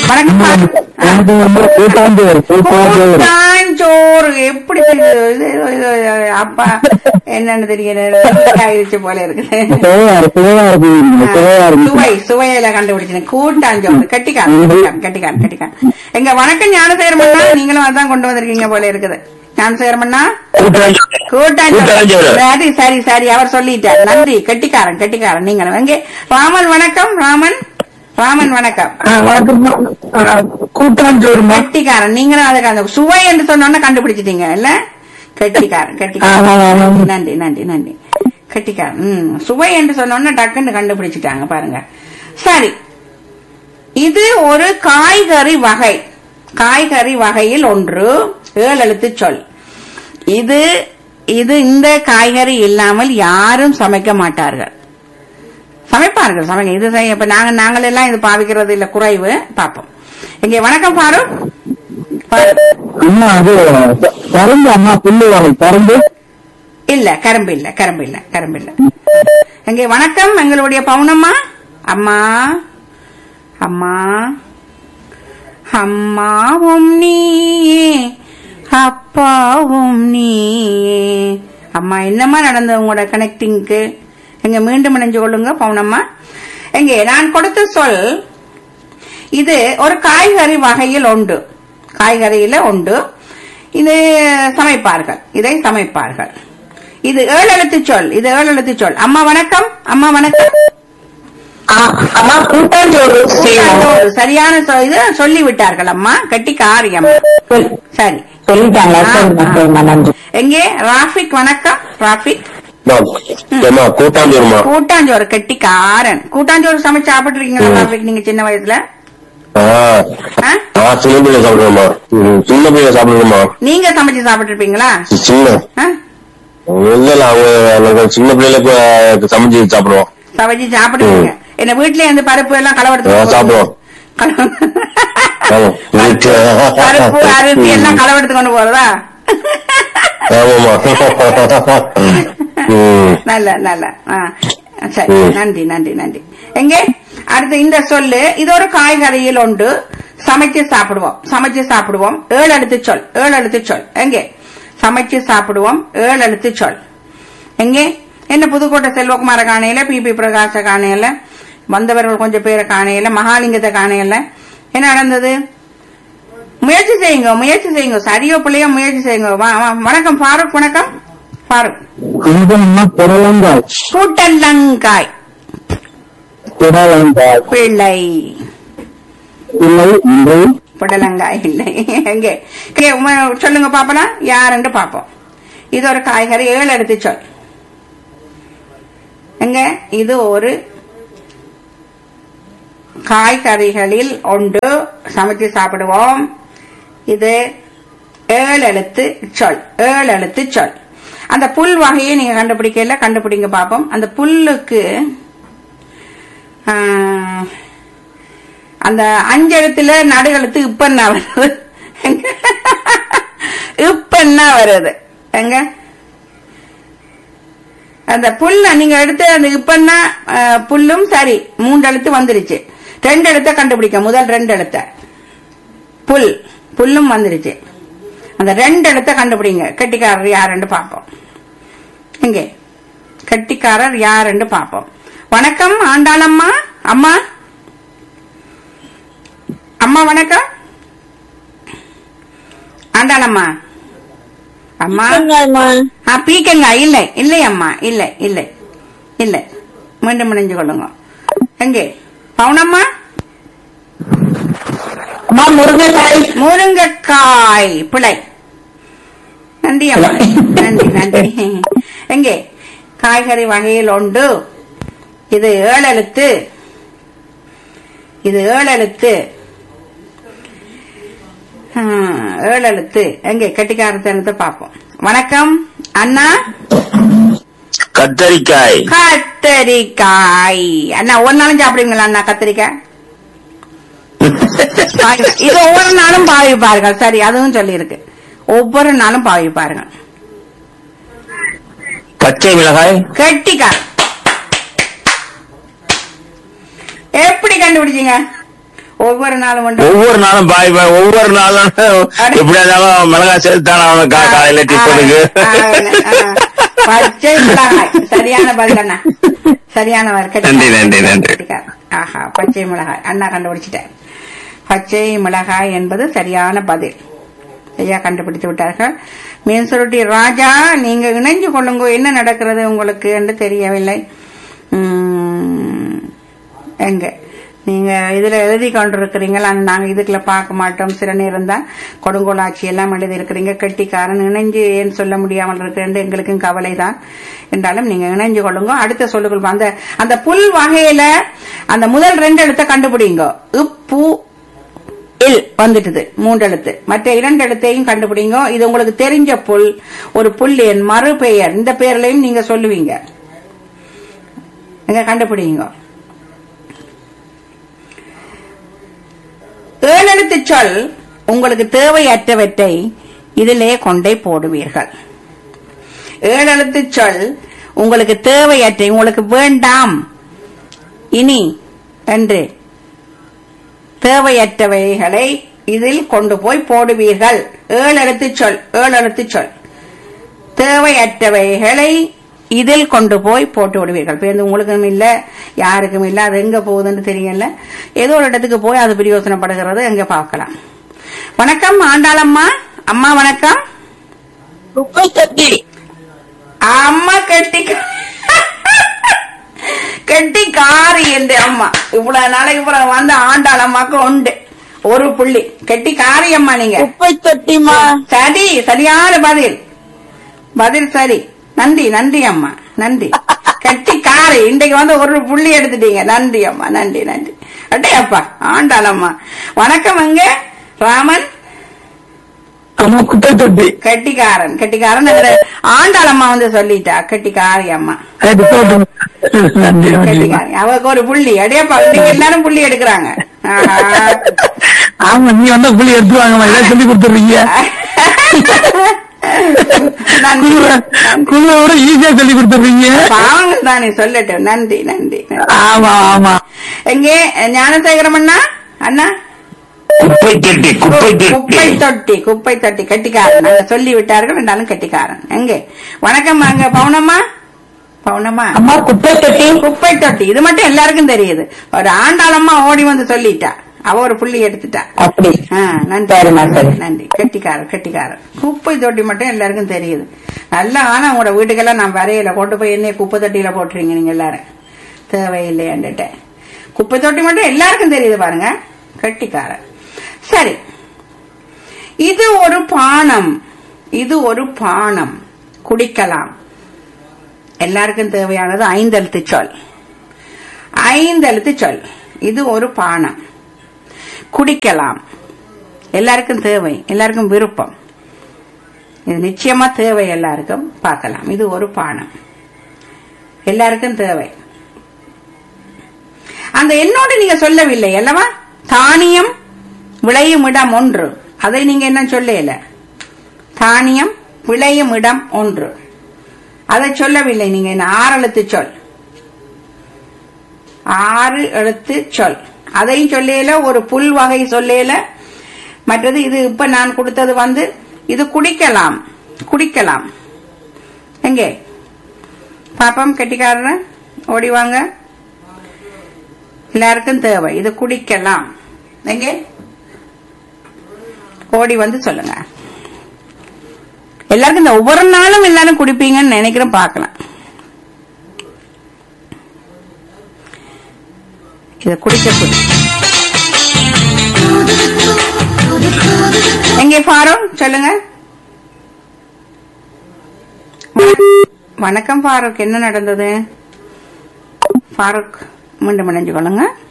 வணக்கம் பாரு. ஆ. எனக்கு வந்து கூட்டாஞ்சோறு கூட்டாஞ்சோறு கூட்டாஞ்சோறு எப்படி இது- இது- இது- இது- அப்பா என்னன்னு தெரியல ஆயிடுச்சு போல இருக்குது சுவையா இருக்கு சுவையா இருக்கு சுவையா இருக்கு சுவை சுவையில கண்டுபிடிச்சேன் கூட்டாஞ்சோறு கட்டிக்கான் கட்டிக்கான் கட்டிக்கான் கட்டிக்கான் எங்க வணக்கம் ஞானசேகரமண்ணா நீங்களும் அதான் கொண்டு வந்திருக்கீங்க போல இருக்குது ஞானசேகரமண்ணா கூட்டாஞ்சோறு கூட்டாஞ்சோறு கூட்டாஞ்சோறு. சரி சரி சரி அவர் சொல்லிட்டார் நன்றி கட்டிக்காரன் கட்டிக்காரன் நீங்களும் எங்கே ராமன் வணக்கம் ராமன் ராமன் வணக்கம் கூட்டாஞ்சோறுமா கட்டிக்காரன் நீங்களும் அதுக்கு அந்த சுவை என்று சொன்னோன்னு கண்டுபிடிச்சிட்டீங்க இல்ல கட்டிக்காரன் கட்டிக்காரன் நன்றி நன்றி நன்றி கட்டிக்காரன் ம் சுவை என்று சொன்னோன்னு டக்குன்னு கண்டுபிடிச்சிட்டாங்க பாருங்க சரி இது ஒரு காய்கறி வகை காய்கறி வகையில் ஒன்று ஏழு எழுத்து சொல் இது இது இந்த காய்கறி இல்லாமல் யாரும் சமைக்க மாட்டார்கள் சமைப்பார்கள் சமைக்க இது செய்ய- இப்ப நாங்க நாங்கள் எல்லாம் இது பாவிக்கிறது இல்ல குறைவு பாப்போம் இங்கே வணக்கம் பாரு பாரு. அம்மா அது பறந்து அம்மா புல்லு வகை பறந்து இல்ல கரும்பு இல்ல கரும்பு இல்ல கரும்பு இல்ல இங்கே வணக்கம் எங்களுடைய பவுனம்மா அம்மா அம்மா அம்மாவும் நீயே அப்பாவும் நீயே அம்மா என்னம்மா நடந்தது உங்களோட கனெக்டிங்க்கு எங்க மீண்டும் இணைஞ்சு கொள்ளுங்க பவுனம்மா எங்கே நான் கொடுத்த சொல் இது ஒரு காய்கறி வகையில் உண்டு காய்கறியில உண்டு இது சமைப்பார்கள் இதை சமைப்பார்கள் இது ஏழு எழுத்து சொல் இது ஏழு எழுத்து சொல் அம்மா வணக்கம் அம்மா வணக்கம் அம்மா கூட்டாஞ்சோறு கூட்டாஞ்சோறு. சரியான சொ- இது சொல்லி விட்டார்கள் அம்மா கட்டி காரியம் சரி சொல்லிட்டாங்களா ஆ, சரிம்மா ஆ. சரிம்மா நன்றி எங்கே ராஃபிக் வணக்கம் ராஃபிக் ஏமா கூட்டாஞ்சோறுமா கூட்டாஞ்சோறு கட்டி காரன் கூட்டாஞ்சோறு சமைச்சு சாப்பிட்டுருக்கீங்களா ராஃபிக் நீங்க சின்ன வயசுல ஆ ஆ? நான் சின்ன பிள்ளை சாப்பிடுவேமா சின்ன பிள்ளை சாப்பிடுவேமா நீங்க சமைச்சு சாப்பிட்டுருப்பீங்களா சின்ன ஆ? இல்ல இல்ல அவங்க நாங்க சின்ன பிள்ளைகளுக்கு சமைச்சு சாப்பிடுவோம் சமைச்சு சாப்பிடுவீங்க என்ன வீட்லயே இருந்து பருப்பு எல்லாம் ஆ, களவெடுத்து சாப்பிடுவோம் ஆமா வீட்டு பருப்பு அரிசி எல்லாம் களவெடுத்து கொண்டு போறதா ஆமாமா ம். நல்ல நல்ல ஆ, சரி ம். நன்றி நன்றி நன்றி எங்கே அடுத்து இந்த சொல்லு இது ஒரு காய்கறியில் உண்டு சமைச்சு சாப்பிடுவோம் சமைச்சு சாப்பிடுவோம் ஏழு எழுத்து சொல் ஏழு எழுத்து சொல் எங்கே சமைச்சு சாப்பிடுவோம் ஏழு எழுத்து சொல் எங்கே என்ன புதுக்கோட்டை செல்வகுமார காணையில பி பி பிரகாச காணையில வந்தவர்கள் கொஞ்சம் பேரை காணையில மகாலிங்கத்தை காணையில என்ன நடந்தது முயற்சி செய்யுங்க முயற்சி செய்யுங்க சரியோ பிள்ளையோ முயற்சி செய்யுங்க வா- வா- வணக்கம் ஃபாரூக் வணக்கம் ஃபாரூக் கொஞ்சம் அம்மா புடலங்காய் கூட்டல்லங்காய் புடலங்காய் பிள்ளை இல்லை இல்லை புடலங்காய் இல்லை எங்கே கே, உம- சொல்லுங்க பாப்பலாம் யாருன்னு பாப்போம் இது ஒரு காய்கறி ஏழு எடுத்து சொல் எங்க இது ஒரு காய்கறிகளில் ஒன்று சமைச்சு சாப்பிடுவோம் இது ஏழு எழுத்து சொல் ஏழு எழுத்து சொல் அந்த புல் வகையை நீங்க கண்டுபிடிக்கல கண்டுபிடிங்க பாப்போம் அந்த புல்லுக்கு ஆ, அந்த அஞ்செழுத்துல நடுகழுத்து இப்பன்னா வருது இப்பன்னா வருது எங்க அந்த புல்ல நீங்க எடுத்து அந்த இப்பன்னா அஹ், புல்லும் சரி மூன்று எழுத்து வந்துருச்சு ரெண்டு எழுத்த கண்டுபிடிக்க முதல் ரெண்டு எழுத்த புல் புல்லும் வந்துருச்சு அந்த ரெண்டு எழுத்த கண்டுபிடிங்க கெட்டிக்காரர் யாருன்னு பார்ப்போம் இங்கே கெட்டிக்காரர் யாருன்னு பார்ப்போம் வணக்கம் ஆண்டாளம்மா அம்மா அம்மா வணக்கம் ஆண்டாளம்மா அம்மா ஆ பீக்கங்காய் இல்லை இல்லை அம்மா இல்லை இல்லை இல்லை மீண்டும் இணைஞ்சு கொள்ளுங்க எங்கே பவுனம்மா அம்மா முருங்கைக்காய் முருங்கைக்காய் பிழை நன்றி அம்மா நன்றி நன்றி எங்கே காய்கறி வகையில் உண்டு இது ஏழெழுத்து இது ஏழெழுத்து ஆ, ஏழெழுத்து எங்கே கட்டிக்காரத்தனத்தை பார்ப்போம் வணக்கம் அண்ணா கத்தரிக்காய் கத்தரிக்காய் அண்ணா ஒரு நாளும் சாப்பிடுவீங்களா அண்ணா கத்திரிக்காய் இது ஒவ்வொரு நாளும் பாவிப்பார்கள் சரி அதுவும் சொல்லியிருக்கு ஒவ்வொரு நாளும் பாவிப்பார்கள் பச்சை மிளகாய் கெட்டிக்காய் எப்படி கண்டுபிடிச்சீங்க ஒவ்வொரு நாளும் உண்டு ஒவ்வொரு நாளும் பாய் பாய் ஒவ்வொரு நாளும் எப்படியா இருந்தாலும் மிளகாய் சேர்த்து தானே அவனுக்கு கா- காலையில டிஃபனுக்கு ஆ, ஆ, ஆ. பச்சை மிளகாய் சரியான பதில் அண்ணா சரியான பதில். கெட்டிக்காரன். நன்றி, நன்றி, நன்றி. கெட்டிக்காரன். ஆஹா பச்சை மிளகாய் அண்ணா கண்டுபிடிச்சிட்டேன் பச்சை மிளகாய் என்பது சரியான பதில் சரியா கண்டுபிடித்து விட்டார்கள் மீன் சுருட்டி ராஜா நீங்க இணைஞ்சு கொள்ளுங்க என்ன நடக்கிறது உங்களுக்கு என்று தெரியவில்லை உம், எங்க நீங்க இதுல எழுதி கொண்டிருக்கிறீங்களா நாங்க இதுக்குள்ள பார்க்க மாட்டோம் சில நேரம் தான் கொடுங்கோலாட்சி எல்லாம் எழுதி இருக்கிறீங்க கெட்டிக்காரன் இணைஞ்சு ஏன் சொல்ல முடியாமல் இருக்கிறேன் எங்களுக்கும் கவலை தான் என்றாலும் நீங்க இணைஞ்சு கொள்ளுங்க அடுத்த சொல்லுகள் அந்த அந்த புல் வகையில அந்த முதல் ரெண்டு எழுத்தை கண்டுபிடிங்க உப்பு இல் வந்துட்டுது மூன்று எழுத்து மற்ற இரண்டு எழுத்தையும் கண்டுபிடிங்க இது உங்களுக்கு தெரிஞ்ச புல் ஒரு புல் என் மறு பெயர் இந்த பெயர்லையும் நீங்க சொல்லுவீங்க எங்க கண்டுபிடிங்க ஏழெழுத்து சொல் உங்களுக்கு தேவையற்றவற்றை இதிலே கொண்டே போடுவீர்கள் ஏழெழுத்து சொல் உங்களுக்கு தேவையற்ற உங்களுக்கு வேண்டாம் இனி என்று தேவையற்றவைகளை இதில் கொண்டு போய் போடுவீர்கள் ஏழு எழுத்து சொல் ஏழு எழுத்து சொல் தேவையற்றவைகளை இதில் கொண்டு போய் போட்டு விடுவீர்கள் பேருந்து உங்களுக்கும் இல்ல யாருக்கும் இல்ல அது எங்க போகுதுன்னு தெரியல ஏதோ ஒரு இடத்துக்கு போய் அது பிரயோசனப்படுகிறது எங்க பார்க்கலாம் வணக்கம் ஆண்டாளம்மா அம்மா வணக்கம் குப்பை தொட்டி அம்மா கட்டி கட்டி காரி என்று அம்மா இவ்வளவு நாளைக்கு இவ்வளவு வந்து ஆண்டாள் அம்மாக்கு உண்டு ஒரு புள்ளி கெட்டி காரி அம்மா நீங்க குப்பை தொட்டிமா சரி சரியான பதில் பதில் சரி நன்றி நன்றி அம்மா நன்றி கட்டி காரி இன்றைக்கு வந்து ஒரு புள்ளி எடுத்துட்டீங்க நன்றி அம்மா நன்றி நன்றி அட்டே அப்பா ஆண்டாள் அம்மா வணக்கம் அங்க ராமன் அம்மா குப்பை தொட்டி கெட்டிக்காரன் கெட்டிக்காரன் இந்த ஆண்டாள் அம்மா வந்து சொல்லிட்டா கெட்டிக்காரி அம்மா அது போட்டும் நன்றி நன்றி கெட்டிக்காரி அவருக்கு ஒரு புள்ளி அடையப்பா இன்னைக்கு எல்லாரும் புள்ளி எடுக்கிறாங்க ஆஹா. ஆமா நீ வந்தா புள்ளி எடுத்து வாங்கம்மா இதை சொல்லி கொடுத்துருவீங்க நன்றி குழுவை விட ஈஸியா சொல்லி கொடுத்துருவீங்க பாவங்க தானே சொல்லட்டும் நன்றி நன்றி நன்றி. ஆமா ஆமா எங்கே ஞானசேகரம் அண்ணா அண்ணா குப்பை தொட்டி குப்பை குப்பை தொட்டி தொட்டி குப்பை தொட்டி கட்டிக்காரன் நாங்க சொல்லி விட்டார்கள் என்றாலும் கட்டிக்காரன் எங்கே வணக்கம் அங்க பவுனம்மா பவுனம்மா அம்மா குப்பை தொட்டி குப்பை தொட்டி இது மட்டும் எல்லாருக்கும் தெரியுது ஒரு ஆண்டாளம்மா ஓடி வந்து சொல்லிட்டா அவ ஒரு புள்ளி எடுத்துட்டா அப்படி ஆ, நன்றி சரிம்மா, சரி. நன்றி கெட்டிக்காரர் கெட்டிக்காரர் குப்பை தொட்டி மட்டும் எல்லாருக்கும் தெரியுது நல்லா ஆனா உங்களோட வீட்டுக்கெல்லாம் நான் வரையில கொண்டு போய் என்ன குப்பை தொட்டியில போட்டுறீங்க நீங்க எல்லாரும் தேவையில்லையாண்டுட்டேன் குப்பை தொட்டி மட்டும் எல்லாருக்கும் தெரியுது பாருங்க கெட்டிக்காரர் சரி இது ஒரு பானம் இது ஒரு பானம் குடிக்கலாம் எல்லாருக்கும் தேவையானது ஐந்தெழுத்து சொல் ஐந்தெழுத்து சொல் இது ஒரு பானம் குடிக்கலாம் எல்லாருக்கும் தேவை எல்லாருக்கும் விருப்பம் இது நிச்சயமா தேவை எல்லாருக்கும் பார்க்கலாம் இது ஒரு பானம் எல்லாருக்கும் தேவை அந்த என்னோடு நீங்க சொல்லவில்லை அல்லவா தானியம் விளையும் இடம் ஒன்று அதை நீங்க என்ன சொல்லல தானியம் விளையும் இடம் ஒன்று அதை சொல்லவில்லை நீங்க என்ன ஆறு எழுத்து சொல் ஆறு எழுத்து சொல் அதையும் சொல்லல ஒரு புல் வகை சொல்லல மற்றது இது இப்ப நான் கொடுத்தது வந்து இது குடிக்கலாம் குடிக்கலாம் எங்கே பாப்பம் கெட்டிக்காரன் ஓடி வாங்க எல்லாருக்கும் தேவை இது குடிக்கலாம் எங்கே ஓடி வந்து சொல்லுங்க எல்லாருக்கும் இந்த ஒவ்வொரு நாளும் எல்லாரும் குடிப்பீங்கன்னு நினைக்கிறேன் பார்க்கலாம் இத குடிக்க குடி எங்கே ஃபாரூக் சொல்லுங்க வணக்கம் ஃபாரூக் என்ன நடந்தது ஃபாரூக் மீண்டும் இணைஞ்சு கொள்ளுங்க